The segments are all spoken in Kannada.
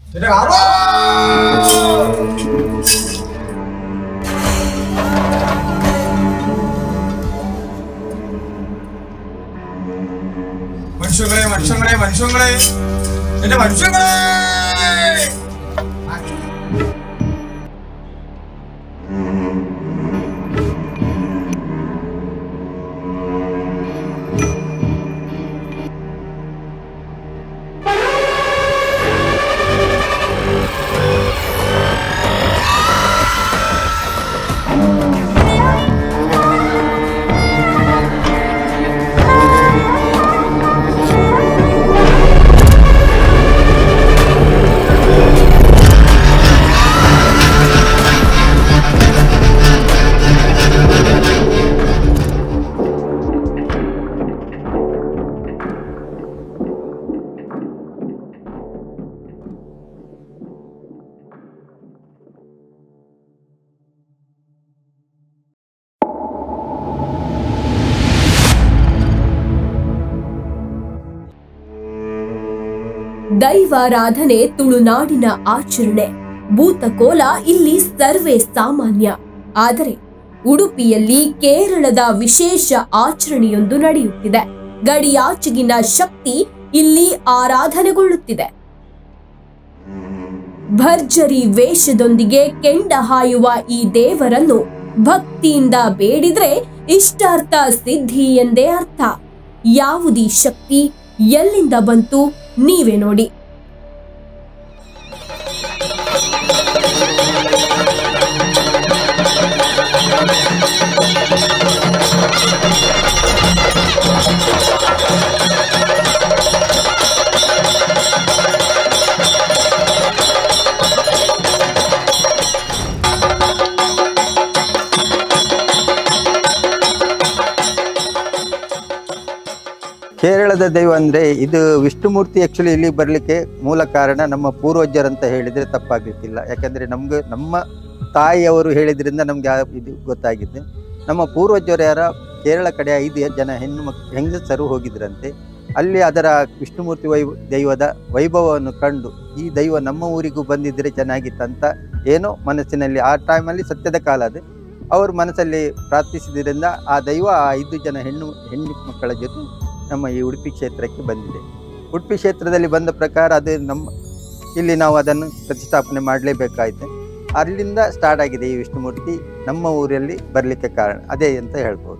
മനുഷ്യങ്ങളെ മനുഷ്യങ്ങളെ മനുഷ്യങ്ങളെ എന്റെ മനുഷ്യങ്ങളെ ದೈವಾರಾಧನೆ ತುಳುನಾಡಿನ ಆಚರಣೆ ಭೂತಕೋಲ ಇಲ್ಲಿ ಸರ್ವೇ ಸಾಮಾನ್ಯ ಆದರೆ ಉಡುಪಿಯಲ್ಲಿ ಕೇರಳದ ವಿಶೇಷ ಆಚರಣೆಯೊಂದು ನಡೆಯುತ್ತಿದೆ ಗಡಿಯಾಚೆಗಿನ ಶಕ್ತಿ ಇಲ್ಲಿ ಆರಾಧನೆಗೊಳ್ಳುತ್ತಿದೆ ಭರ್ಜರಿ ವೇಷದೊಂದಿಗೆ ಕೆಂಡ ಹಾಯುವ ಈ ದೇವರನ್ನು ಭಕ್ತಿಯಿಂದ ಬೇಡಿದ್ರೆ ಇಷ್ಟಾರ್ಥ ಸಿದ್ಧಿ ಎಂದೇ ಅರ್ಥ ಯಾವುದೀ ಶಕ್ತಿ ಎಲ್ಲಿಂದ ಬಂತು ನೀವೇ ನೋಡಿ ಕೇರಳದ ದೈವ ಅಂದ್ರೆ ಇದು ವಿಷ್ಣುಮೂರ್ತಿ ಆಕ್ಚುಲಿ ಇಲ್ಲಿ ಬರ್ಲಿಕ್ಕೆ ಮೂಲ ಕಾರಣ ನಮ್ಮ ಪೂರ್ವಜರಂತ ಹೇಳಿದ್ರೆ ತಪ್ಪಾಗ್ಲಿಕ್ಕಿಲ್ಲ ಯಾಕಂದ್ರೆ ನಮ್ಗೆ ನಮ್ಮ ತಾಯಿಯವರು ಹೇಳಿದ್ರಿಂದ ನಮ್ಗೆ ಆ ಇದು ಗೊತ್ತಾಗಿದೆ ನಮ್ಮ ಪೂರ್ವಜರು ಯಾರ ಕೇರಳ ಕಡೆ ಐದು ಜನ ಹೆಣ್ಣು ಮಕ್ ಹೆಂಗಸರು ಹೋಗಿದ್ರಂತೆ ಅಲ್ಲಿ ಅದರ ವಿಷ್ಣುಮೂರ್ತಿ ವೈ ದೈವದ ವೈಭವವನ್ನು ಕಂಡು ಈ ದೈವ ನಮ್ಮ ಊರಿಗೂ ಬಂದಿದ್ರೆ ಚೆನ್ನಾಗಿತ್ತಂತ ಏನೋ ಮನಸ್ಸಿನಲ್ಲಿ ಆ ಟೈಮಲ್ಲಿ ಸತ್ಯದ ಕಾಲ ಅದು ಅವರು ಮನಸ್ಸಲ್ಲಿ ಪ್ರಾರ್ಥಿಸಿದ್ರಿಂದ ಆ ದೈವ ಆ ಐದು ಜನ ಹೆಣ್ಣು ಹೆಣ್ಣು ಮಕ್ಕಳ ಜೊತೆ ನಮ್ಮ ಈ ಉಡುಪಿ ಕ್ಷೇತ್ರಕ್ಕೆ ಬಂದಿದೆ ಉಡುಪಿ ಕ್ಷೇತ್ರದಲ್ಲಿ ಬಂದ ಪ್ರಕಾರ ಅದು ನಮ್ಮ ಇಲ್ಲಿ ನಾವು ಅದನ್ನು ಪ್ರತಿಷ್ಠಾಪನೆ ಮಾಡಲೇಬೇಕಾಯ್ತು ಅಲ್ಲಿಂದ ಸ್ಟಾರ್ಟ್ ಆಗಿದೆ ಈ ವಿಷ್ಣುಮೂರ್ತಿ ನಮ್ಮ ಊರಲ್ಲಿ ಬರಲಿಕ್ಕೆ ಕಾರಣ ಅದೇ ಅಂತ ಹೇಳ್ಬೋದು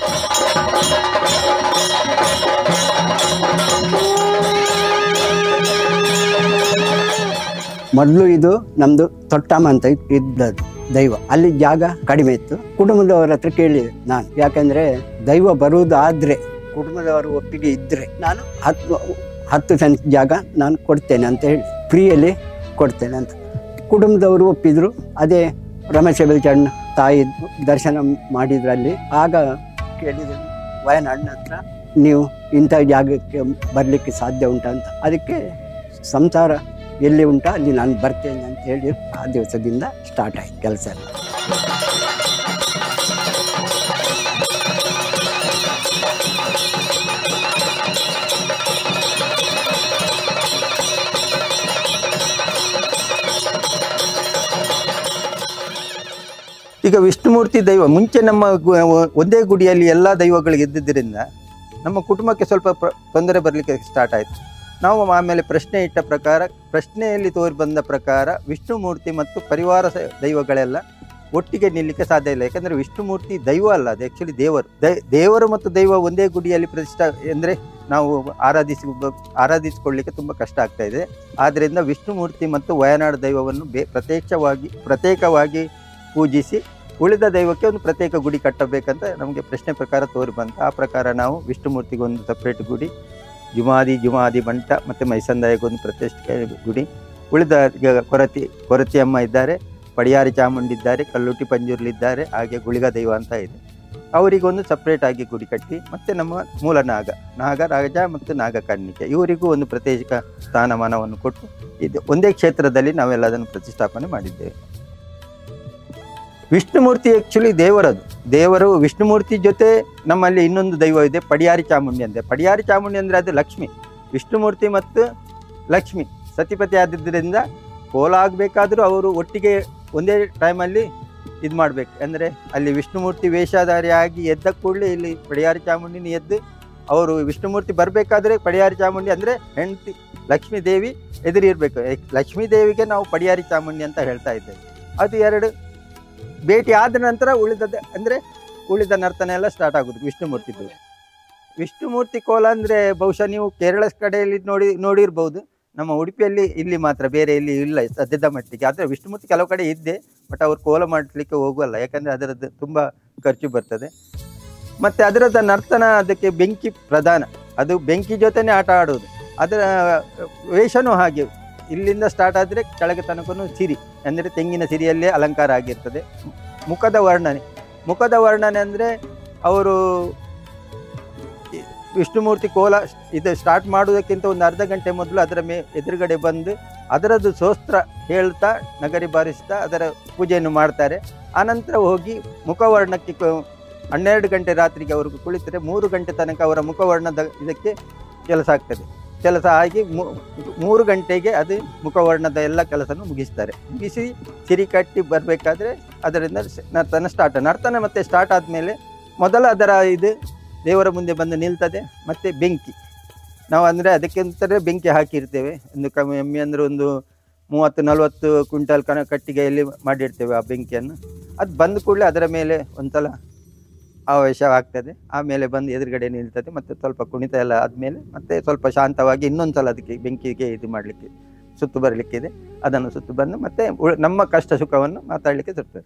ಮೊದಲು ಇದು ನಮ್ದು ತೊಟ್ಟಮ್ಮ ಅಂತ ಇದ್ದದ್ದು ದೈವ ಅಲ್ಲಿ ಜಾಗ ಕಡಿಮೆ ಇತ್ತು ಕುಟುಂಬದವರ ಹತ್ರ ಕೇಳಿದೆ ನಾನು ಯಾಕಂದ್ರೆ ದೈವ ಬರುವುದಾದ್ರೆ ಕುಟುಂಬದವರು ಒಪ್ಪಿಗೆ ಇದ್ರೆ ನಾನು ಹತ್ತು ಹತ್ತು ಸೆಂಟ್ ಜಾಗ ನಾನು ಕೊಡ್ತೇನೆ ಅಂತ ಹೇಳಿ ಫ್ರೀಯಲ್ಲಿ ಕೊಡ್ತೇನೆ ಅಂತ ಕುಟುಂಬದವರು ಒಪ್ಪಿದ್ರು ಅದೇ ರಮೇಶ ಬೆಲ್ಚಣ್ಣ ತಾಯಿ ದರ್ಶನ ಮಾಡಿದ್ರಲ್ಲಿ ಆಗ ಕೇಳಿದ್ರು ವಯನಾಡಿನ ಹತ್ರ ನೀವು ಇಂಥ ಜಾಗಕ್ಕೆ ಬರಲಿಕ್ಕೆ ಸಾಧ್ಯ ಉಂಟಾ ಅಂತ ಅದಕ್ಕೆ ಸಂಸಾರ ಎಲ್ಲಿ ಉಂಟಾ ಅಲ್ಲಿ ನಾನು ಬರ್ತೇನೆ ಅಂತ ಹೇಳಿ ಆ ದಿವಸದಿಂದ ಸ್ಟಾರ್ಟ್ ಆಯ್ತು ಕೆಲಸ ಎಲ್ಲ ಈಗ ವಿಷ್ಣುಮೂರ್ತಿ ದೈವ ಮುಂಚೆ ನಮ್ಮ ಗು- ಒಂದೇ ಗುಡಿಯಲ್ಲಿ ಎಲ್ಲ ದೈವಗಳಿಗೆ ಇದ್ದಿದ್ದರಿಂದ ನಮ್ಮ ಕುಟುಂಬಕ್ಕೆ ಸ್ವಲ್ಪ ಪ್ರ ತೊಂದರೆ ಬರಲಿಕ್ಕೆ ಸ್ಟಾರ್ಟ್ ಆಯಿತು ನಾವು ಆಮೇಲೆ ಪ್ರಶ್ನೆ ಇಟ್ಟ ಪ್ರಕಾರ ಪ್ರಶ್ನೆಯಲ್ಲಿ ತೋರಿ ಬಂದ ಪ್ರಕಾರ ವಿಷ್ಣುಮೂರ್ತಿ ಮತ್ತು ಪರಿವಾರ ಸ- ದೈವಗಳೆಲ್ಲ ಒಟ್ಟಿಗೆ ನಿಲ್ಲಕ್ಕೆ ಸಾಧ್ಯ ಇಲ್ಲ ಯಾಕಂದರೆ ವಿಷ್ಣುಮೂರ್ತಿ ದೈವ ಅಲ್ಲ ಅದು ಆ್ಯಕ್ಚುಲಿ ದೇವರು ದೈ- ದೇವರು ಮತ್ತು ದೈವ ಒಂದೇ ಗುಡಿಯಲ್ಲಿ ಪ್ರತಿಷ್ಠಾ ಅಂದರೆ ನಾವು ಆರಾಧಿಸಿ ಆರಾಧಿಸಿಕೊಳ್ಳಿಕ್ಕೆ ತುಂಬ ಕಷ್ಟ ಆಗ್ತಾ ಇದೆ ಆದ್ದರಿಂದ ವಿಷ್ಣುಮೂರ್ತಿ ಮತ್ತು ವಯನಾಡು ದೈವವನ್ನು ಬೇ ಪ್ರತ್ಯಕ್ಷವಾಗಿ ಪ್ರತ್ಯೇಕವಾಗಿ ಪೂಜಿಸಿ ಉಳಿದ ದೈವಕ್ಕೆ ಒಂದು ಪ್ರತ್ಯೇಕ ಗುಡಿ ಕಟ್ಟಬೇಕಂತ ನಮಗೆ ಪ್ರಶ್ನೆ ಪ್ರಕಾರ ತೋರಿ ಬಂತು ಆ ಪ್ರಕಾರ ನಾವು ವಿಷ್ಣುಮೂರ್ತಿಗೆ ಒಂದು ಸಪ್ರೇಟ್ ಗುಡಿ ಜುಮಾದಿ ಜುಮಾದಿ ಬಂಟ ಮತ್ತು ಮೈಸಂದಾಯಕ್ಕೆ ಒಂದು ಪ್ರತಿಷ್ಠೆ ಗುಡಿ ಉಳಿದ ಈಗ ಕೊರತಿ ಕೊರತಿ ಅಮ್ಮ ಇದ್ದಾರೆ ಪಡಿಯಾರಿ ಚಾಮುಂಡಿ ಇದ್ದಾರೆ ಕಲ್ಲುಟಿ ಪಂಜುರ್ಲಿದ್ದಾರೆ ಹಾಗೆ ಗುಳಿಗ ದೈವ ಅಂತ ಇದೆ ಅವರಿಗೊಂದು ಸಪ್ರೇಟ್ ಆಗಿ ಗುಡಿ ಕಟ್ಟಿ ಮತ್ತು ನಮ್ಮ ಮೂಲ ನಾಗ ನಾಗ ರಾಜ ಮತ್ತು ನಾಗಕರ್ಣಿಕೆ ಇವರಿಗೂ ಒಂದು ಪ್ರತ್ಯೇಕ ಸ್ಥಾನಮಾನವನ್ನು ಕೊಟ್ಟು ಇದು ಒಂದೇ ಕ್ಷೇತ್ರದಲ್ಲಿ ನಾವೆಲ್ಲ ಅದನ್ನು ಪ್ರತಿಷ್ಠಾಪನೆ ಮಾಡಿದ್ದೇವೆ ವಿಷ್ಣುಮೂರ್ತಿ ಆ್ಯಕ್ಚುಲಿ ದೇವರದು ದೇವರು ವಿಷ್ಣುಮೂರ್ತಿ ಜೊತೆ ನಮ್ಮಲ್ಲಿ ಇನ್ನೊಂದು ದೈವ ಇದೆ ಪಡಿಯಾರಿ ಚಾಮುಂಡಿ ಅಂತೆ ಪಡಿಯಾರಿ ಚಾಮುಂಡಿ ಅಂದರೆ ಅದು ಲಕ್ಷ್ಮಿ ವಿಷ್ಣುಮೂರ್ತಿ ಮತ್ತು ಲಕ್ಷ್ಮಿ ಸತಿಪತಿ ಆದಿದ್ದರಿಂದ ಕೋಲ ಆಗಬೇಕಾದ್ರೂ ಅವರು ಒಟ್ಟಿಗೆ ಒಂದೇ ಟೈಮಲ್ಲಿ ಇದು ಮಾಡಬೇಕು ಅಂದರೆ ಅಲ್ಲಿ ವಿಷ್ಣುಮೂರ್ತಿ ವೇಷಧಾರಿ ಆಗಿ ಎದ್ದ ಕೂಡಲೇ ಇಲ್ಲಿ ಪಡಿಯಾರಿ ಚಾಮುಂಡಿನ ಎದ್ದು ಅವರು ವಿಷ್ಣುಮೂರ್ತಿ ಬರಬೇಕಾದ್ರೆ ಪಡಿಯಾರಿ ಚಾಮುಂಡಿ ಅಂದರೆ ಹೆಂಡತಿ ಲಕ್ಷ್ಮೀ ದೇವಿ ಎದುರಿರ್ಬೇಕು ಲಕ್ಷ್ಮೀ ದೇವಿಗೆ ನಾವು ಪಡಿಯಾರಿ ಚಾಮುಂಡಿ ಅಂತ ಹೇಳ್ತಾ ಇದ್ದೇವೆ ಅದು ಎರಡು ಭೇಟಿ ಆದ ನಂತರ ಉಳಿದದ ಅಂದರೆ ಉಳಿದ ನರ್ತನ ಎಲ್ಲ ಸ್ಟಾರ್ಟ್ ಆಗೋದು ವಿಷ್ಣುಮೂರ್ತಿದು ವಿಷ್ಣುಮೂರ್ತಿ ಕೋಲ ಅಂದರೆ ಬಹುಶಃ ನೀವು ಕೇರಳ ಕಡೆಯಲ್ಲಿ ನೋಡಿ ನೋಡಿರ್ಬೋದು ನಮ್ಮ ಉಡುಪಿಯಲ್ಲಿ ಇಲ್ಲಿ ಮಾತ್ರ ಬೇರೆ ಇಲ್ಲಿ ಇಲ್ಲ ಸದ್ಯದ ಮಟ್ಟಿಗೆ ಆದರೆ ವಿಷ್ಣುಮೂರ್ತಿ ಕೆಲವು ಕಡೆ ಇದ್ದೆ ಬಟ್ ಅವ್ರು ಕೋಲ ಮಾಡಲಿಕ್ಕೆ ಹೋಗುವಲ್ಲ ಯಾಕಂದರೆ ಅದರದ್ದು ತುಂಬ ಖರ್ಚು ಬರ್ತದೆ ಮತ್ತು ಅದರದ ನರ್ತನ ಅದಕ್ಕೆ ಬೆಂಕಿ ಪ್ರಧಾನ ಅದು ಬೆಂಕಿ ಜೊತೆನೇ ಆಟ ಆಡೋದು ಅದರ ವೇಷನೂ ಹಾಗೆ ಇಲ್ಲಿಂದ ಸ್ಟಾರ್ಟ್ ಆದರೆ ಕೆಳಗೆ ತನಕನೂ ಸಿರಿ ಅಂದರೆ ತೆಂಗಿನ ಸಿರಿಯಲ್ಲೇ ಅಲಂಕಾರ ಆಗಿರ್ತದೆ ಮುಖದ ವರ್ಣನೆ ಮುಖದ ವರ್ಣನೆ ಅಂದರೆ ಅವರು ಈ ವಿಷ್ಣುಮೂರ್ತಿ ಕೋಲ ಇದು ಸ್ಟಾರ್ಟ್ ಮಾಡುವುದಕ್ಕಿಂತ ಒಂದು ಅರ್ಧ ಗಂಟೆ ಮೊದಲು ಅದರ ಮೇ ಎದುರುಗಡೆ ಬಂದು ಅದರದ್ದು ಸೋಸ್ತ್ರ ಹೇಳ್ತಾ ನಗರಿ ಬಾರಿಸ್ತಾ ಅದರ ಪೂಜೆಯನ್ನು ಮಾಡ್ತಾರೆ ಆನಂತರ ಹೋಗಿ ಮುಖವರ್ಣಕ್ಕೆ ಕ- ಹನ್ನೆರಡು ಗಂಟೆ ರಾತ್ರಿಗೆ ಅವರು ಕುಳಿತರೆ ಮೂರು ಗಂಟೆ ತನಕ ಅವರ ಮುಖವರ್ಣದ ಇದಕ್ಕೆ ಕೆಲಸ ಆಗ್ತದೆ ಕೆಲಸ ಆಗಿ ಮೂ- ಮೂರು ಗಂಟೆಗೆ ಅದು ಮುಖವರ್ಣದ ಎಲ್ಲ ಕೆಲಸನೂ ಮುಗಿಸ್ತಾರೆ ಮುಗಿಸಿ ಸಿರಿ ಕಟ್ಟಿ ಬರಬೇಕಾದ್ರೆ ಅದರಿಂದ ಸ- ನರ್ತನ ಸ್ಟಾರ್ಟ್ ನರ್ತನ ಮತ್ತೆ ಸ್ಟಾರ್ಟ್ ಆದಮೇಲೆ ಮೊದಲ ಅದರ ಇದು ದೇವರ ಮುಂದೆ ಬಂದು ನಿಲ್ತದೆ ಮತ್ತು ಬೆಂಕಿ ನಾವು ಅಂದರೆ ಅದಕ್ಕೆಂತಲೇ ಬೆಂಕಿ ಹಾಕಿರ್ತೇವೆ ಒಂದು ಕಮ್ಮಿ ಎಮ್ಮೆ ಅಂದರೆ ಒಂದು ಮೂವತ್ತು ನಲವತ್ತು ಕ್ವಿಂಟಲ್ ಕಣ ಕಟ್ಟಿಗೆಯಲ್ಲಿ ಮಾಡಿರ್ತೇವೆ ಆ ಬೆಂಕಿಯನ್ನು ಅದು ಬಂದ ಕೂಡಲೇ ಅದರ ಮೇಲೆ ಒಂದ್ಸಲ ಆವೇಶ ಆಗ್ತದೆ ಆಮೇಲೆ ಬಂದು ಎದುರುಗಡೆ ನಿಲ್ತದೆ ಮತ್ತು ಸ್ವಲ್ಪ ಕುಣಿತ ಎಲ್ಲ ಆದಮೇಲೆ ಮತ್ತೆ ಸ್ವಲ್ಪ ಶಾಂತವಾಗಿ ಇನ್ನೊಂದು ಸಲ ಅದಕ್ಕೆ ಬೆಂಕಿಗೆ ಇದು ಮಾಡಲಿಕ್ಕೆ ಸುತ್ತು ಬರಲಿಕ್ಕಿದೆ ಅದನ್ನು ಸುತ್ತು ಬಂದು ಮತ್ತೆ ಉಳ್- ನಮ್ಮ ಕಷ್ಟ ಸುಖವನ್ನು ಮಾತಾಡಲಿಕ್ಕೆ ತರ್ತದೆ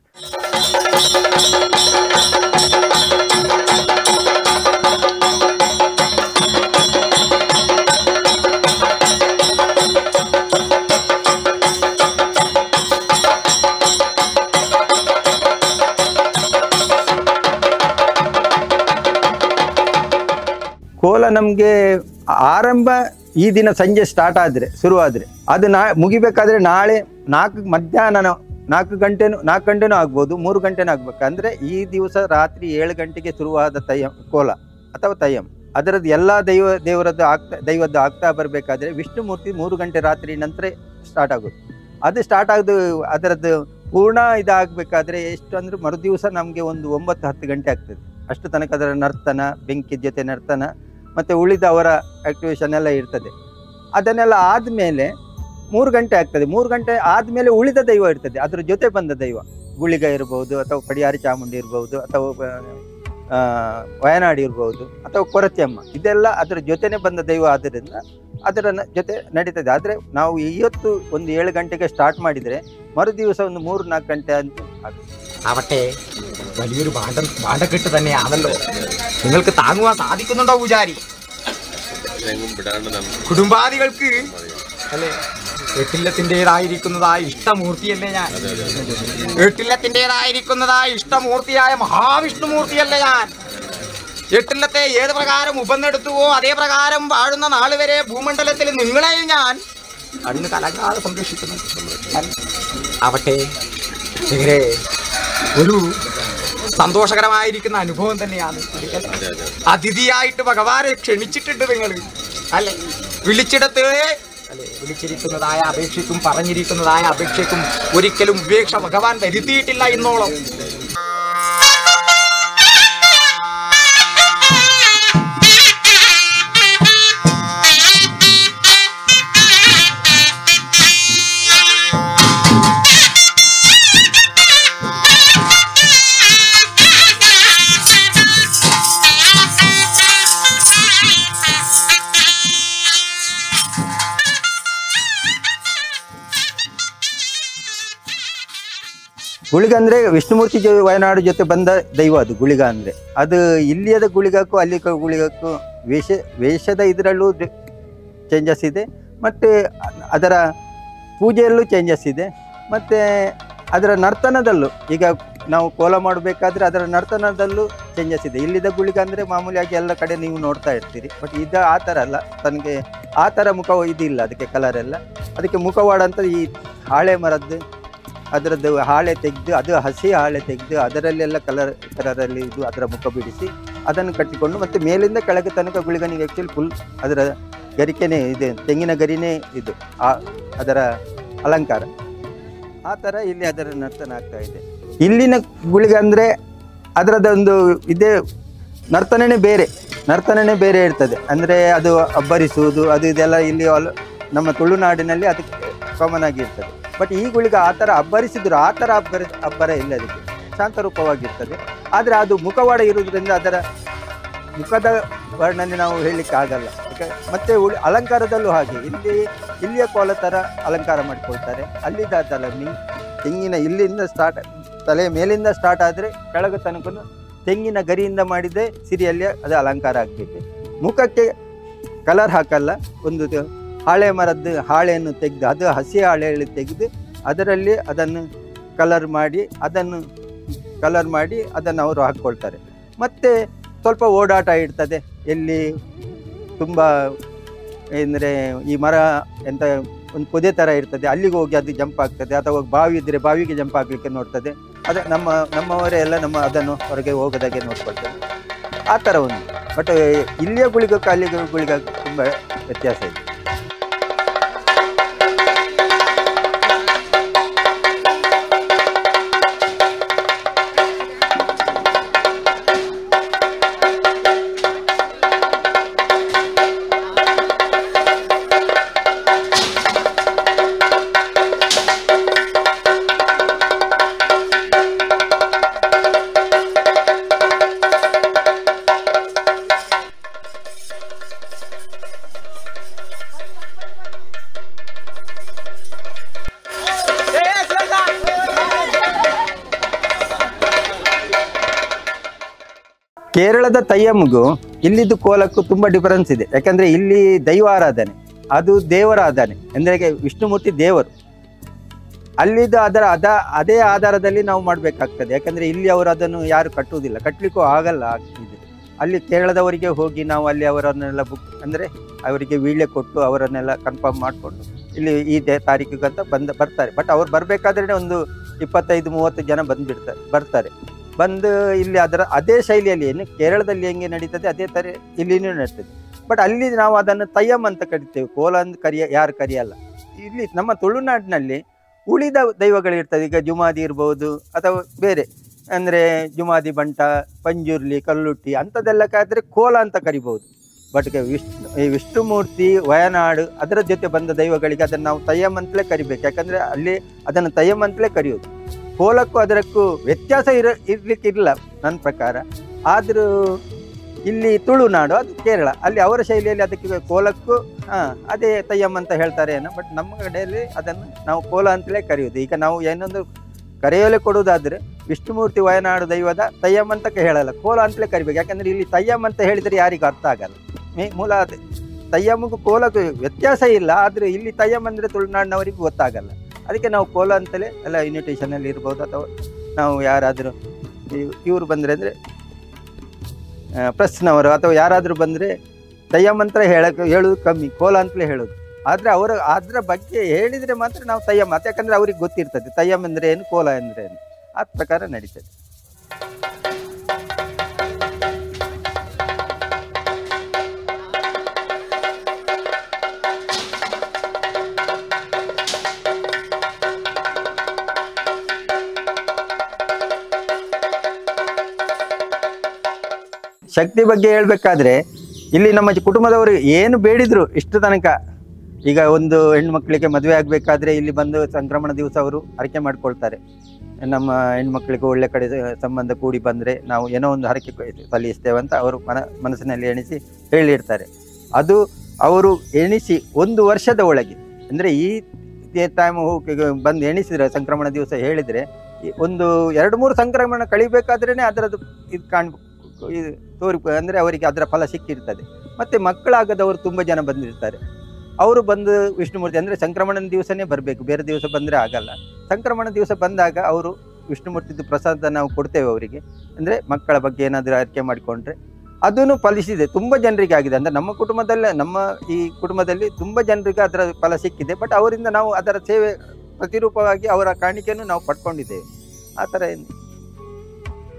ಕೋಲ ನಮಗೆ ಆರಂಭ ಈ ದಿನ ಸಂಜೆ ಸ್ಟಾರ್ಟ್ ಆದರೆ ಶುರುವಾದರೆ ಅದು ನಾ ಮುಗಿಬೇಕಾದ್ರೆ ನಾಳೆ ನಾಲ್ಕು ಮಧ್ಯಾಹ್ನ ನಾಲ್ಕು ಗಂಟೆನೂ ನಾಲ್ಕು ಗಂಟೆನೂ ಆಗ್ಬೋದು ಮೂರು ಗಂಟೆನೂ ಆಗ್ಬೇಕು ಅಂದರೆ ಈ ದಿವಸ ರಾತ್ರಿ ಏಳು ಗಂಟೆಗೆ ಶುರುವಾದ ತಯ್ಯ ಕೋಲ ಅಥವಾ ತಯ್ಯಂ ಅದರದ್ದು ಎಲ್ಲ ದೈವ ದೇವರದ್ದು ಆಗ್ತಾ ದೈವದ್ದು ಆಗ್ತಾ ಬರಬೇಕಾದ್ರೆ ವಿಷ್ಣುಮೂರ್ತಿ ಮೂರು ಗಂಟೆ ರಾತ್ರಿ ನಂತರ ಸ್ಟಾರ್ಟ್ ಆಗೋದು ಅದು ಸ್ಟಾರ್ಟ್ ಆಗೋದು ಅದರದ್ದು ಪೂರ್ಣ ಇದಾಗಬೇಕಾದ್ರೆ ಎಷ್ಟು ಅಂದರೆ ಮರುದಿವಸ ನಮಗೆ ಒಂದು ಒಂಬತ್ತು ಹತ್ತು ಗಂಟೆ ಆಗ್ತದೆ ಅಷ್ಟು ತನಕ ಅದರ ನರ್ತನ ಬೆಂಕಿ ಜೊತೆ ನರ್ತನ ಮತ್ತು ಉಳಿದ ಅವರ ಆಕ್ಟಿವೇಶನ್ ಎಲ್ಲ ಇರ್ತದೆ ಅದನ್ನೆಲ್ಲ ಆದಮೇಲೆ ಮೂರು ಗಂಟೆ ಆಗ್ತದೆ ಮೂರು ಗಂಟೆ ಆದಮೇಲೆ ಉಳಿದ ದೈವ ಇರ್ತದೆ ಅದ್ರ ಜೊತೆ ಬಂದ ದೈವ ಗುಳಿಗ ಇರ್ಬೋದು ಅಥವಾ ಪಡಿಯಾರಿ ಚಾಮುಂಡಿ ಇರ್ಬೋದು ಅಥವಾ ಆ, ವಯನಾಡಿ ಇರ್ಬೋದು ಅಥವಾ ಕೊರತೆಯಮ್ಮ ಇದೆಲ್ಲ ಅದರ ಜೊತೆನೆ ಬಂದ ದೈವ ಆದ್ದರಿಂದ ಅದರ ನ- ಜೊತೆ ನಡೀತದೆ ಆದರೆ ನಾವು ಇವತ್ತು ಒಂದು ಏಳು ഗಂಟೆಗೆ ಸ್ಟಾರ್ಟ್ ಮಾಡಿದರೆ മറു ദിവസം ഒന്ന് മൂന്ന് നാല് ഗಂಟೆ ಅಂತ ആകും. ആവട്ടെ വലിയൊരു ഭാണ്ഡ ഭാണ്ഡക്കെട്ട് തന്നെയാണല്ലോ നിങ്ങൾക്ക് താങ്ങുവാൻ സാധിക്കുന്നുണ്ടോ പൂജാരി കുടുംബാദികൾക്ക് അല്ലെ എട്ടില്ലത്തിൻ്റെതായിരിക്കുന്നതായ ഇഷ്ടമൂർത്തിയല്ലേ ഞാൻ എട്ടില്ലത്തിൻ്റെതായിരിക്കുന്നതായ ഇഷ്ടമൂർത്തിയായ മഹാവിഷ്ണുമൂർത്തിയല്ലേ ഞാൻ എട്ടില്ലത്തെ ഏത് പ്രകാരം ഉപന്നെടുത്തുവോ അതേ പ്രകാരം വാഴുന്ന നാൾ വരെ ഭൂമണ്ഡലത്തിൽ നിങ്ങളെയും ഞാൻ അന്ന് കലങ്ങാതെ സംരക്ഷിക്കുന്നു ആവട്ടെ ഇവരെ ഒരു സന്തോഷകരമായിരിക്കുന്ന അനുഭവം തന്നെയാണ് അതിഥിയായിട്ട് ഭഗവാനെ ക്ഷണിച്ചിട്ടുണ്ട് നിങ്ങൾ അല്ലെ വിളിച്ചിടത്ത് അല്ലെ വിളിച്ചിരിക്കുന്നതായ അപേക്ഷയ്ക്കും പറഞ്ഞിരിക്കുന്നതായ അപേക്ഷയ്ക്കും ഒരിക്കലും ഉപേക്ഷ ഭഗവാൻ വരുത്തിയിട്ടില്ല ഇന്നോളം ಗುಳಿಗ ಅಂದ್ರೆ ವಿಷ್ಣುಮೂರ್ತಿ ಜೊ ವಯನಾಡು ಜೊತೆ ಬಂದ ದೈವ ಅದು ಗುಳಿಗ ಅಂದ್ರೆ ಅದು ಇಲ್ಲಿಯದ ಗುಳಿಗಕ್ಕೂ ಅಲ್ಲಿ ಗುಳಿಗಕ್ಕೂ ವೇಷ ವೇಷದ ಇದರಲ್ಲೂ ಚೇಂಜಸ್ ಇದೆ ಮತ್ತು ಅದರ ಪೂಜೆಯಲ್ಲೂ ಚೇಂಜಸ್ ಇದೆ ಮತ್ತು ಅದರ ನರ್ತನದಲ್ಲೂ ಈಗ ನಾವು ಕೋಲ ಮಾಡಬೇಕಾದ್ರೆ ಅದರ ನರ್ತನದಲ್ಲೂ ಚೇಂಜಸ್ ಇದೆ ಇಲ್ಲಿದ್ದ ಗುಳಿಗ ಅಂದರೆ ಮಾಮೂಲಿಯಾಗಿ ಎಲ್ಲ ಕಡೆ ನೀವು ನೋಡ್ತಾ ಇರ್ತೀರಿ ಬಟ್ ಇದು ಆ ಥರ ಅಲ್ಲ ತನಗೆ ಆ ಥರ ಮುಖ ಇದಿಲ್ಲ ಅದಕ್ಕೆ ಕಲರ್ ಎಲ್ಲ ಅದಕ್ಕೆ ಮುಖವಾಡ ಅಂತ ಈ ಹಾಳೆ ಮರದ್ದು ಅದರದ್ದು ಹಾಳೆ ತೆಗೆದು ಅದು ಹಸಿ ಹಾಳೆ ತೆಗೆದು ಅದರಲ್ಲೆಲ್ಲ ಕಲರ್ ಕಲರಲ್ಲಿ ಇದು ಅದರ ಮುಖ ಬಿಡಿಸಿ ಅದನ್ನು ಕಟ್ಟಿಕೊಂಡು ಮತ್ತೆ ಮೇಲಿಂದ ಕೆಳಗೆ ತನಕ ಗುಳಿಗನಿಗೆ ಆ್ಯಕ್ಚುಲಿ ಫುಲ್ ಅದರ ಗರಿಕೆನೇ ಇದೆ ತೆಂಗಿನ ಗರಿನೇ ಇದು ಆ ಅದರ ಅಲಂಕಾರ ಆ ಥರ ಇಲ್ಲಿ ಅದರ ನರ್ತನ ಆಗ್ತಾ ಇದೆ ಇಲ್ಲಿನ ಗುಳಿಗೆ ಅಂದರೆ ಅದರದೊಂದು ಇದೇ ನರ್ತನನೇ ಬೇರೆ ನರ್ತನನೇ ಬೇರೆ ಇರ್ತದೆ ಅಂದರೆ ಅದು ಅಬ್ಬರಿಸುವುದು ಅದು ಇದೆಲ್ಲ ಇಲ್ಲಿ ಆಲ್- ನಮ್ಮ ತುಳುನಾಡಿನಲ್ಲಿ ಅದಕ್ಕೆ ಕಾಮನ್ ಆಗಿರ್ತದೆ ಬಟ್ ಈ ಗುಳಿಗೆ ಆ ಥರ ಅಬ್ಬರಿಸಿದ್ರು ಆ ಥರ ಅಬ್ಬರ ಅಬ್ಬರ ಇಲ್ಲ ಅದಕ್ಕೆ ಶಾಂತ ರೂಪವಾಗಿರ್ತದೆ ಆದರೆ ಅದು ಮುಖವಾಡ ಇರುವುದರಿಂದ ಅದರ ಮುಖದ ವರ್ಣನೆ ನಾವು ಹೇಳಲಿಕ್ಕೆ ಆಗಲ್ಲ ಯಾಕೆ ಮತ್ತೆ ಉಳಿ ಅಲಂಕಾರದಲ್ಲೂ ಹಾಗೆ ಇಲ್ಲಿ ಇಲ್ಲಿಯ ಕೋಲ ಥರ ಅಲಂಕಾರ ಮಾಡಿಕೊಳ್ತಾರೆ ಅಲ್ಲಿದ್ದ ತಲೆ ಮೀ ತೆಂಗಿನ ಇಲ್ಲಿಂದ ಸ್ಟಾರ್ಟ್ ತಲೆ ಮೇಲಿಂದ ಸ್ಟಾರ್ಟ್ ಆದರೆ ಕೆಳಗೆ ತನಕ ತೆಂಗಿನ ಗರಿಯಿಂದ ಮಾಡಿದ್ದೆ ಸಿರಿಯಲ್ಲಿ ಅದು ಅಲಂಕಾರ ಆಗ್ತೈತೆ ಮುಖಕ್ಕೆ ಕಲರ್ ಹಾಕಲ್ಲ ಒಂದು ದ- ಹಾಳೆ ಮರದ್ದು ಹಾಳೆಯನ್ನು ತೆಗೆದು ಅದು ಹಸಿ ಹಾಳೆಯಲ್ಲಿ ತೆಗೆದು ಅದರಲ್ಲಿ ಅದನ್ನು ಕಲರ್ ಮಾಡಿ ಅದನ್ನು ಕಲರ್ ಮಾಡಿ ಅದನ್ನು ಅವರು ಹಾಕ್ಕೊಳ್ತಾರೆ ಮತ್ತು ಸ್ವಲ್ಪ ಓಡಾಟ ಇರ್ತದೆ ಎಲ್ಲಿ ತುಂಬ ಅಂದರೆ ಈ ಮರ ಎಂತ ಒಂದು ಪೊದೆ ಥರ ಇರ್ತದೆ ಅಲ್ಲಿಗೆ ಹೋಗಿ ಅದು ಜಂಪ್ ಆಗ್ತದೆ ಅಥವಾ ಬಾವಿ ಇದ್ದರೆ ಬಾವಿಗೆ ಜಂಪ್ ಆಗಲಿಕ್ಕೆ ನೋಡ್ತದೆ ಅದೇ ನಮ್ಮ ನಮ್ಮವರೇ ಎಲ್ಲ ನಮ್ಮ ಅದನ್ನು ಹೊರಗೆ ಹೋಗದಾಗೆ ನೋಡ್ಕೊಳ್ತಾರೆ ಆ ಥರ ಒಂದು ಬಟ್ ಇಲ್ಲಿಯ ಗುಳಿಗಕ್ಕೆ ಅಲ್ಲಿಗೆ ಗುಳಿಗ ತುಂಬ ವ್ಯತ್ಯಾಸ ಇದೆ ಕೇರಳದ ತಯ್ಯಮ್ಗೂ ಇಲ್ಲಿದ್ದು ಕೋಲಕ್ಕೂ ತುಂಬ ಡಿಫರೆನ್ಸ್ ಇದೆ ಯಾಕಂದರೆ ಇಲ್ಲಿ ದೈವ ಆರಾಧನೆ ಅದು ದೇವರ ಆರಾಧನೆ ಅಂದರೆ ವಿಷ್ಣುಮೂರ್ತಿ ದೇವರು ಅಲ್ಲಿದ್ದು ಅದರ ಅದ ಅದೇ ಆಧಾರದಲ್ಲಿ ನಾವು ಮಾಡಬೇಕಾಗ್ತದೆ ಯಾಕಂದರೆ ಇಲ್ಲಿ ಅವರು ಅದನ್ನು ಯಾರು ಕಟ್ಟುವುದಿಲ್ಲ ಕಟ್ಟಲಿಕ್ಕೂ ಆಗಲ್ಲ ಇದು ಅಲ್ಲಿ ಕೇರಳದವರಿಗೆ ಹೋಗಿ ನಾವು ಅಲ್ಲಿ ಅವರನ್ನೆಲ್ಲ ಬುಕ್ ಅಂದರೆ ಅವರಿಗೆ ವೀಳ್ಯ ಕೊಟ್ಟು ಅವರನ್ನೆಲ್ಲ ಕನ್ಫರ್ಮ್ ಮಾಡಿಕೊಂಡು ಇಲ್ಲಿ ಈ ದೇ ತಾರೀಕಿಗಂತ ಬಂದ ಬರ್ತಾರೆ ಬಟ್ ಅವ್ರು ಬರಬೇಕಾದ್ರೆ ಒಂದು ಇಪ್ಪತ್ತೈದು ಮೂವತ್ತು ಜನ ಬಂದುಬಿಡ್ತಾರೆ ಬರ್ತಾರೆ ಬಂದು ಇಲ್ಲಿ ಅದರ ಅದೇ ಶೈಲಿಯಲ್ಲಿ ಏನು ಕೇರಳದಲ್ಲಿ ಹೆಂಗೆ ನಡೀತದೆ ಅದೇ ಥರ ಇಲ್ಲಿನೂ ನಡೀತದೆ ಬಟ್ ಅಲ್ಲಿ ನಾವು ಅದನ್ನು ತಯ್ಯಮ್ ಅಂತ ಕರಿತೇವೆ ಕೋಲ ಅಂತ ಕರಿಯ ಯಾರು ಕರೆಯಲ್ಲ ಇಲ್ಲಿ ನಮ್ಮ ತುಳುನಾಡಿನಲ್ಲಿ ಉಳಿದ ದೈವಗಳಿರ್ತದೆ ಈಗ ಜುಮಾದಿ ಇರ್ಬೋದು ಅಥವಾ ಬೇರೆ ಅಂದರೆ ಜುಮಾದಿ ಬಂಟ ಪಂಜುರ್ಲಿ ಕಲ್ಲುಟ್ಟಿ ಅಂಥದ್ದೆಲ್ಲಕ್ಕಾದರೆ ಕೋಲ ಅಂತ ಕರಿಬೋದು ಬಟ್ ವಿಷ್ಣು ಈ ವಿಷ್ಣುಮೂರ್ತಿ ವಯನಾಡು ಅದರ ಜೊತೆ ಬಂದ ದೈವಗಳಿಗೆ ಅದನ್ನು ನಾವು ತಯ್ಯಮ್ ಅಂತಲೇ ಕರಿಬೇಕು ಯಾಕಂದರೆ ಅಲ್ಲಿ ಅದನ್ನು ತಯ್ಯಮ್ ಅಂತಲೇ ಕರೆಯೋದು ಕೋಲಕ್ಕೂ ಅದಕ್ಕೂ ವ್ಯತ್ಯಾಸ ಇರ ಇರ್ಲಿಕ್ಕಿಲ್ಲ ನನ್ನ ಪ್ರಕಾರ ಆದರೂ ಇಲ್ಲಿ ತುಳುನಾಡು ಅದು ಕೇರಳ ಅಲ್ಲಿ ಅವರ ಶೈಲಿಯಲ್ಲಿ ಅದಕ್ಕೆ ಕೋಲಕ್ಕೂ ಹಾಂ ಅದೇ ತಯ್ಯಮ್ ಅಂತ ಹೇಳ್ತಾರೆ ಏನೋ ಬಟ್ ನಮ್ಮ ಕಡೆಯಲ್ಲಿ ಅದನ್ನು ನಾವು ಕೋಲ ಅಂತಲೇ ಕರೆಯೋದು ಈಗ ನಾವು ಏನೊಂದು ಕರೆಯಲು ಕೊಡುವುದಾದರೆ ವಿಷ್ಣುಮೂರ್ತಿ ವಯನಾಡು ದೈವದ ತಯ್ಯಮ್ ಅಂತ ಹೇಳಲ್ಲ ಕೋಲ ಅಂತಲೇ ಕರಿಬೇಕು ಯಾಕಂದರೆ ಇಲ್ಲಿ ತಯ್ಯಮ್ ಅಂತ ಹೇಳಿದರೆ ಯಾರಿಗೂ ಅರ್ಥ ಆಗಲ್ಲ ಮೇ ಮೂಲ ಅದೇ ತಯ್ಯಮ್ಗೂ ಕೋಲಕ್ಕೂ ವ್ಯತ್ಯಾಸ ಇಲ್ಲ ಆದರೆ ಇಲ್ಲಿ ತಯ್ಯಮ್ ಅಂದರೆ ತುಳುನಾಡಿನವರಿಗೆ ಗೊತ್ತಾಗಲ್ಲ ಅದಕ್ಕೆ ನಾವು ಕೋಲ ಅಂತಲೇ ಎಲ್ಲ ಇನ್ವಿಟೇಷನಲ್ಲಿ ಇರ್ಬೋದು ಅಥವಾ ನಾವು ಯಾರಾದರೂ ಇವರು ಬಂದರೆ ಅಂದರೆ ಪ್ರೆಸ್ನವರು ಅಥವಾ ಯಾರಾದರೂ ಬಂದರೆ ತಯ್ಯಮ್ ಅಂತ ಹೇಳಕ್ಕೆ ಹೇಳೋದು ಕಮ್ಮಿ ಕೋಲ ಅಂತಲೇ ಹೇಳೋದು ಆದರೆ ಅವರು ಅದರ ಬಗ್ಗೆ ಹೇಳಿದರೆ ಮಾತ್ರ ನಾವು ತಯ್ಯಮ್ ಅದು ಯಾಕಂದರೆ ಅವ್ರಿಗೆ ಗೊತ್ತಿರ್ತದೆ ತಯ್ಯಮ್ ಅಂದರೆ ಏನು ಕೋಲ ಅಂದರೆ ಏನು ಆ ಪ್ರಕಾರ ನಡೀತದೆ ಶಕ್ತಿ ಬಗ್ಗೆ ಹೇಳ್ಬೇಕಾದ್ರೆ ಇಲ್ಲಿ ನಮ್ಮ ಕುಟುಂಬದವರು ಏನು ಬೇಡಿದ್ರು ಇಷ್ಟು ತನಕ ಈಗ ಒಂದು ಹೆಣ್ಮಕ್ಳಿಗೆ ಮದುವೆ ಆಗಬೇಕಾದ್ರೆ ಇಲ್ಲಿ ಬಂದು ಸಂಕ್ರಮಣ ದಿವಸ ಅವರು ಹರಕೆ ಮಾಡ್ಕೊಳ್ತಾರೆ ನಮ್ಮ ಹೆಣ್ಮಕ್ಳಿಗೆ ಒಳ್ಳೆ ಕಡೆ ಸಂಬಂಧ ಕೂಡಿ ಬಂದರೆ ನಾವು ಏನೋ ಒಂದು ಹರಕೆ ಸಲ್ಲಿಸ್ತೇವೆ ಅಂತ ಅವರು ಮನ ಮನಸ್ಸಿನಲ್ಲಿ ಎಣಿಸಿ ಹೇಳಿರ್ತಾರೆ ಅದು ಅವರು ಎಣಿಸಿ ಒಂದು ವರ್ಷದ ಒಳಗೆ ಅಂದರೆ ಈ ಟೈಮ್ ಹೋಗಿ ಬಂದು ಎಣಿಸಿದ್ರೆ ಸಂಕ್ರಮಣ ದಿವಸ ಹೇಳಿದರೆ ಒಂದು ಎರಡು ಮೂರು ಸಂಕ್ರಮಣ ಕಳಿಬೇಕಾದ್ರೇ ಅದರದ್ದು ಇದು ಕಾಣ್ ಇದು ತೋರಿ ಅಂದರೆ ಅವರಿಗೆ ಅದರ ಫಲ ಸಿಕ್ಕಿರ್ತದೆ ಮತ್ತು ಮಕ್ಕಳಾಗದವರು ತುಂಬ ಜನ ಬಂದಿರ್ತಾರೆ ಅವರು ಬಂದು ವಿಷ್ಣುಮೂರ್ತಿ ಅಂದರೆ ಸಂಕ್ರಮಣದ ದಿವಸನೇ ಬರಬೇಕು ಬೇರೆ ದಿವಸ ಬಂದರೆ ಆಗಲ್ಲ ಸಂಕ್ರಮಣ ದಿವಸ ಬಂದಾಗ ಅವರು ವಿಷ್ಣುಮೂರ್ತಿದು ಪ್ರಸಾದ ನಾವು ಕೊಡ್ತೇವೆ ಅವರಿಗೆ ಅಂದರೆ ಮಕ್ಕಳ ಬಗ್ಗೆ ಏನಾದರೂ ಅರಿಕೆ ಮಾಡಿಕೊಂಡ್ರೆ ಅದನ್ನು ಫಲಿಸಿದೆ ತುಂಬ ಜನರಿಗೆ ಆಗಿದೆ ಅಂದರೆ ನಮ್ಮ ಕುಟುಂಬದಲ್ಲೇ ನಮ್ಮ ಈ ಕುಟುಂಬದಲ್ಲಿ ತುಂಬ ಜನರಿಗೆ ಅದರ ಫಲ ಸಿಕ್ಕಿದೆ ಬಟ್ ಅವರಿಂದ ನಾವು ಅದರ ಸೇವೆ ಪ್ರತಿರೂಪವಾಗಿ ಅವರ ಕಾಣಿಕೆಯನ್ನು ನಾವು ಪಡ್ಕೊಂಡಿದ್ದೇವೆ ಆ ಥರ ಏನು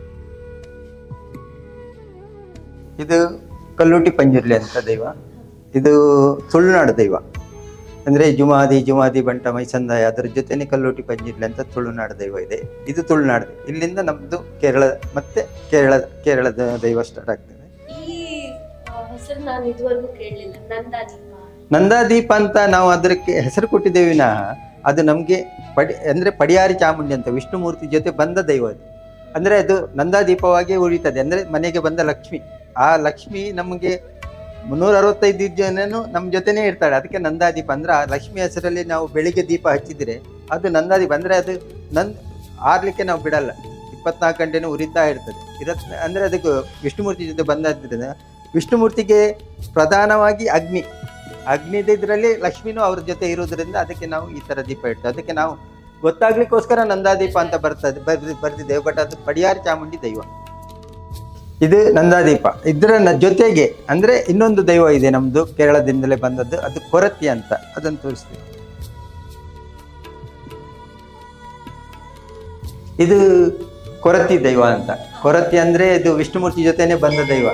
ಇದು ಕಲ್ಲುಟಿ ಪಂಜುರ್ಲಿ ಅಂತ ದೈವ ಇದು ತುಳುನಾಡು ದೈವ ಅಂದರೆ ಜುಮಾದಿ ಜುಮಾದಿ ಬಂಟ ಮೈಸಂದಾಯ ಅದರ ಜೊತೆನೆ ಕಲ್ಲೋಟಿ ಪಂಜಿಡ್ಲೆ ಅಂತ ತುಳುನಾಡು ದೈವ ಇದೆ ಇದು ತುಳುನಾಡು ಇಲ್ಲಿಂದ ನಮ್ಮದು ಕೇರಳ ಮತ್ತೆ ಕೇರಳ ಕೇರಳದ ದೈವ ಸ್ಟಾರ್ಟ್ ಆಗ್ತದೆ ಈ ಹೆಸರು ನಾನು ಇದುವರೆಗೂ ಕೇಳಲಿಲ್ಲ ನಂದಾದೀಪ ನಂದಾದೀಪ ಅಂತ ನಾವು ಅದಕ್ಕೆ ಹೆಸರು ಕೊಟ್ಟಿದ್ದೇವೆ ವಿನಃ ಅದು ನಮಗೆ ಪಡಿ ಅಂದರೆ ಪಡಿಯಾರಿ ಚಾಮುಂಡಿ ಅಂತ ವಿಷ್ಣುಮೂರ್ತಿ ಜೊತೆ ಬಂದ ದೈವ ಅದು ಅಂದರೆ ಅದು ನಂದಾದೀಪವಾಗಿ ಉಳಿತದೆ ಅಂದರೆ ಮನೆಗೆ ಬಂದ ಲಕ್ಷ್ಮಿ ಆ ಲಕ್ಷ್ಮಿ ನಮಗೆ ಮುನ್ನೂರ ಅರವತ್ತೈದು ಜನನು ನಮ್ಮ ಜೊತೆನೇ ಇರ್ತಾಳೆ ಅದಕ್ಕೆ ನಂದಾದೀಪ ಅಂದ್ರೆ ಆ ಲಕ್ಷ್ಮಿ ಹೆಸರಲ್ಲಿ ನಾವು ಬೆಳಿಗ್ಗೆ ದೀಪ ಹಚ್ಚಿದ್ರೆ ಅದು ನಂದಾದೀಪ ಅಂದರೆ ಅದು ನಂದ್ ಆರ್ಲಿಕ್ಕೆ ನಾವು ಬಿಡಲ್ಲ ಇಪ್ಪತ್ನಾಲ್ಕು ಗಂಟೆನೂ ಉರಿತಾ ಇರ್ತದೆ ಇರತ್ ಅಂದರೆ ಅದಕ್ಕೆ ವಿಷ್ಣುಮೂರ್ತಿ ಜೊತೆ ಬಂದದ್ರಿಂದ ವಿಷ್ಣುಮೂರ್ತಿಗೆ ಪ್ರಧಾನವಾಗಿ ಅಗ್ನಿ ಅಗ್ನಿದ ಇದರಲ್ಲಿ ಲಕ್ಷ್ಮಿನೂ ಅವ್ರ ಜೊತೆ ಇರೋದ್ರಿಂದ ಅದಕ್ಕೆ ನಾವು ಈ ಥರ ದೀಪ ಇಡ್ತೇವೆ ಅದಕ್ಕೆ ನಾವು ಗೊತ್ತಾಗ್ಲಿಕ್ಕೋಸ್ಕರ ನಂದಾದೀಪ ಅಂತ ಬರ್ತದೆ ಬರ್ದಿ ಬರ್ದಿದ್ದೇವೆ ಬಟ್ ಅದು ಪಡಿಯಾರಿ ಚಾಮುಂಡಿ ದೈವ ಇದು ನಂದಾದೀಪ ಇದರ ನ- ಜೊತೆಗೆ ಅಂದ್ರೆ ಇನ್ನೊಂದು ದೈವ ಇದೆ ನಮ್ದು ಕೇರಳದಿಂದಲೇ ಬಂದದ್ದು ಅದು ಕೊರತಿ ಅಂತ ಅದನ್ನು ತೋರಿಸ್ತೀವಿ ಇದು ಕೊರತಿ ದೈವ ಅಂತ ಕೊರತಿ ಅಂದ್ರೆ ಇದು ವಿಷ್ಣುಮೂರ್ತಿ ಜೊತೆನೆ ಬಂದ ದೈವ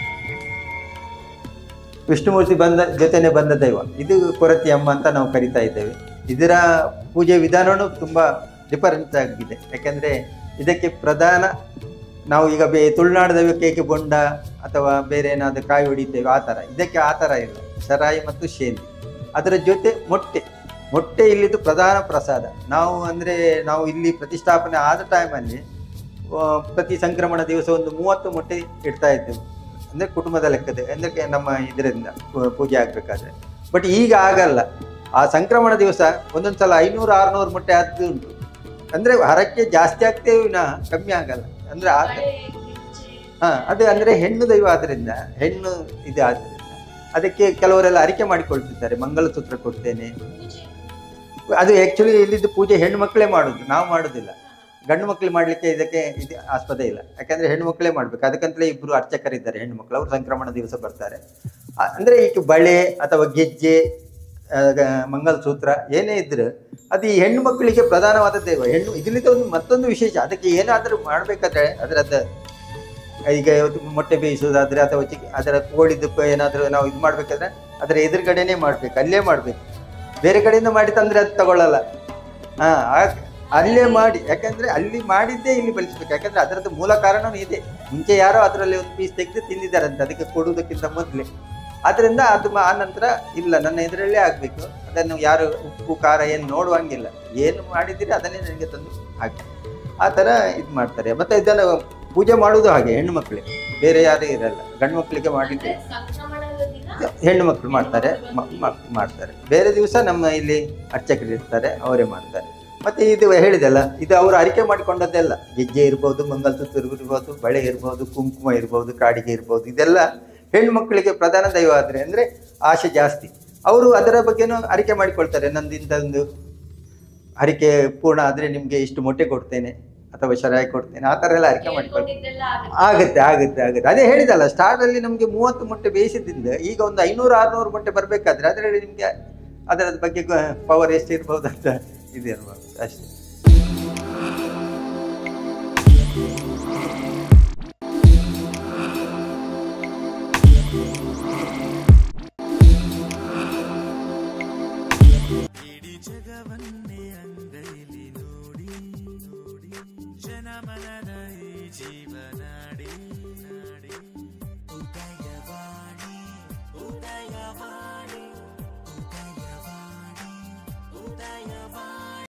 ವಿಷ್ಣುಮೂರ್ತಿ ಬಂದ ಜೊತೆನೆ ಬಂದ ದೈವ ಇದು ಕೊರತಿ ಅಮ್ಮ ಅಂತ ನಾವು ಕರಿತಾ ಇದ್ದೇವೆ ಇದರ ಪೂಜೆ ವಿಧಾನವೂ ತುಂಬಾ ಡಿಫರೆಂಟ್ ಆಗಿದೆ ಯಾಕಂದ್ರೆ ಇದಕ್ಕೆ ಪ್ರಧಾನ ನಾವು ಈಗ ಬೇ ತುಳುನಾಡು ದೈವಕ್ಕೆ ಏಕೆ ಬೊಂಡ ಅಥವಾ ಬೇರೆ ಏನಾದರೂ ಕಾಯಿ ಹೊಡಿತೇವೆ ಆ ಥರ ಇದಕ್ಕೆ ಆ ಥರ ಇಲ್ಲ ಸರಾಯಿ ಮತ್ತು ಶೇಂದಿ ಅದರ ಜೊತೆ ಮೊಟ್ಟೆ ಮೊಟ್ಟೆ ಇಲ್ಲಿದು ಪ್ರಧಾನ ಪ್ರಸಾದ ನಾವು ಅಂದರೆ ನಾವು ಇಲ್ಲಿ ಪ್ರತಿಷ್ಠಾಪನೆ ಆದ ಟೈಮಲ್ಲಿ ಪ್ರತಿ ಸಂಕ್ರಮಣ ದಿವಸ ಒಂದು ಮೂವತ್ತು ಮೊಟ್ಟೆ ಇಡ್ತಾ ಇದ್ದೇವೆ ಅಂದರೆ ಕುಟುಂಬದ ಲೆಕ್ಕದ ಅಂದರೆ ನಮ್ಮ ಇದರಿಂದ ಪೂ- ಪೂಜೆ ಆಗಬೇಕಾದ್ರೆ ಬಟ್ ಈಗ ಆಗಲ್ಲ ಆ ಸಂಕ್ರಮಣ ದಿವಸ ಒಂದೊಂದು ಸಲ ಐನೂರು ಆರುನೂರು ಮೊಟ್ಟೆ ಆದ್ದು ಉಂಟು ಅಂದರೆ ಹರಕ್ಕೆ ಜಾಸ್ತಿ ಆಗ್ತೇವೆ ವಿನಃ ಕಮ್ಮಿ ಆಗಲ್ಲ ಅಂದರೆ ಆ ಹಾ ಅದು ಅಂದ್ರೆ ಹೆಣ್ಣು ದೈವ ಆದ್ರಿಂದ ಹೆಣ್ಣು ಇದು ಆದ್ರಿಂದ ಅದಕ್ಕೆ ಕೆಲವರೆಲ್ಲ ಅರಿಕೆ ಮಾಡಿಕೊಳ್ತಿದ್ದಾರೆ ಮಂಗಲಸೂತ್ರ ಕೊಡ್ತೇನೆ ಅದು ಆಕ್ಚುಲಿ ಇಲ್ಲಿದ್ದು ಪೂಜೆ ಹೆಣ್ಣು ಮಕ್ಕಳೇ ಮಾಡುದು ನಾವು ಮಾಡುದಿಲ್ಲ ಗಂಡು ಮಕ್ಕಳು ಮಾಡ್ಲಿಕ್ಕೆ ಇದಕ್ಕೆ ಇದು ಆಸ್ಪದ ಇಲ್ಲ ಯಾಕಂದ್ರೆ ಹೆಣ್ಣು ಮಕ್ಕಳೇ ಮಾಡ್ಬೇಕು ಅದಕ್ಕಂತಲೇ ಇಬ್ರು ಅರ್ಚಕರಿದ್ದಾರೆ ಹೆಣ್ಣು ಮಕ್ಕಳು ಅವ್ರು ಸಂಕ್ರಮಣ ದಿವಸ ಬರ್ತಾರೆ ಆ, ಅಂದ್ರೆ ಈಗ ಬಳೆ ಅಥವಾ ಗೆಜ್ಜೆ ಆ, ಗ- ಮಂಗಲಸೂತ್ರ ಏನೇ ಇದ್ರು ಅದು ಈ ಹೆಣ್ಣು ಮಕ್ಕಳಿಗೆ ಪ್ರಧಾನವಾದ ದೈವ ಹೆಣ್ಣು ಇದರಿಂದ ಒಂದು ಮತ್ತೊಂದು ವಿಶೇಷ ಅದಕ್ಕೆ ಏನಾದರೂ ಮಾಡ್ಬೇಕಾದ್ರೆ ಅದರದ್ದು ಈಗ ಇವತ್ತು ಮೊಟ್ಟೆ ಬೇಯಿಸೋದಾದ್ರೆ ಅಥವಾ ಚಿಕ್ಕ ಅದರ ಕೋಳಿದ್ದು ಏನಾದರೂ ನಾವು ಇದು ಮಾಡ್ಬೇಕಾದ್ರೆ ಅದರ ಎದುರುಗಡೆನೆ ಮಾಡ್ಬೇಕು ಅಲ್ಲೇ ಮಾಡ್ಬೇಕು ಬೇರೆ ಕಡೆಯಿಂದ ಮಾಡಿ ತಂದ್ರೆ ಅದು ತಗೊಳ್ಳಲ್ಲ ಹಾ ಆ- ಅಲ್ಲೇ ಮಾಡಿ ಯಾಕಂದ್ರೆ ಅಲ್ಲಿ ಮಾಡಿದ್ದೇ ಇಲ್ಲಿ ಬಳಸ್ಬೇಕು ಯಾಕಂದ್ರೆ ಅದರದ್ದು ಮೂಲ ಕಾರಣವೂ ಇದೆ ಮುಂಚೆ ಯಾರೋ ಅದರಲ್ಲಿ ಒಂದು ಪೀಸ್ ತೆಗೆದು ತಿಂದಿದ್ದಾರಂತೆ ಅದಕ್ಕೆ ಕೊಡುವುದಕ್ಕಿಂತ ಮೊದಲೇ ಆದ್ರಿಂದ ಅದು ಮ- ಆ ನಂತರ ಇಲ್ಲ ನನ್ನ ಎದುರಲ್ಲೇ ಆಗ್ಬೇಕು ಅದನ್ನು ಯಾರು ಉಪ್ಪು ಖಾರ ಏನು ನೋಡುವಂಗಿಲ್ಲ ಏನು ಮಾಡಿದ್ದೀರಿ ಅದನ್ನೇ ನನಗೆ ತಂದು ಹಾಕಿ ಆ ಥರ ಇದು ಮಾಡ್ತಾರೆ ಮತ್ತೆ ಇದನ್ನು ಪೂಜೆ ಮಾಡುವುದು ಹಾಗೆ ಹೆಣ್ಣು ಮಕ್ಕಳಿಗೆ ಬೇರೆ ಯಾರು ಇರಲ್ಲ ಗಂಡು ಮಕ್ಕಳಿಗೆ ಮಾಡಲಿಕ್ಕೆ ಸಂಕ್ರಮಣದ ದಿನ ಹೆಣ್ಣು ಮಕ್ಕಳು ಮಾಡ್ತಾರೆ ಮ- ಮ- ಮಾಡ್ತಾರೆ ಬೇರೆ ದಿವಸ ನಮ್ಮ ಇಲ್ಲಿ ಅರ್ಚಕರು ಇರ್ತಾರೆ ಅವರೇ ಮಾಡ್ತಾರೆ ಮತ್ತೆ ಇದು ಹೇಳಿದೆಲ್ಲ ಇದು ಅವರು ಅರಿಕೆ ಮಾಡಿಕೊಂಡದ್ದೆಲ್ಲ ಗೆಜ್ಜೆ ಇರ್ಬೋದು ಮಂಗಲಸೂತ್ರ ಇರ್ಬೋದು ಬಳೆ ಇರ್ಬೋದು ಕುಂಕುಮ ಇರ್ಬೋದು ಕಾಡಿಗೆ ಇರ್ಬೋದು ಇದೆಲ್ಲ ಹೆಣ್ಣು ಮಕ್ಕಳಿಗೆ ಪ್ರಧಾನ ದೈವ ಆದ್ರೆ ಅಂದ್ರೆ ಆಸೆ ಜಾಸ್ತಿ ಅವರು ಅದರ ಬಗ್ಗೆನೂ ಅರಿಕೆ ಮಾಡಿಕೊಳ್ತಾರೆ ನಂದು ಇಂಥೊಂದು ಅರಿಕೆ ಪೂರ್ಣ ಆದ್ರೆ ನಿಮ್ಗೆ ಇಷ್ಟು ಮೊಟ್ಟೆ ಕೊಡ್ತೇನೆ ಅಥವಾ ಶರಾಯಿ ಕೊಡ್ತೇನೆ ಆ ಥರ ಎಲ್ಲ ಅರಿಕೆ ಮಾಡಿಕೊಳ್ತಾರೆ ಕೇಳ್ಕೊಂಡಿದ್ದೆಲ್ಲ ಆಗುತ್ತೆ ಆಗುತ್ತೆ ಆಗುತ್ತೆ ಆಗುತ್ತೆ ಅದೇ ಹೇಳಿದಲ್ಲ ಸ್ಟಾರ್ಟ್ ಅಲ್ಲಿ ನಮಗೆ ಮೂವತ್ತು ಮೊಟ್ಟೆ ಬೇಯಿಸಿದ್ದಿಂದ ಈಗ ಒಂದು ಐನೂರು ಆರುನೂರು ಮೊಟ್ಟೆ ಬರಬೇಕಾದ್ರೆ ಅದರಲ್ಲಿ ನಿಮಗೆ ಅದರ ಬಗ್ಗೆ ಪವರ್ ಎಷ್ಟು ಇರ್ಬೋದು ಅಂತ ಇದು ಇರ್ಬೋದು ಅಷ್ಟೇ ಇಡೀ ಜಗವನ್ನೇ ಅಂಗೈಲಿ ನೋಡಿ ನೋಡಿ ಜನಮನದ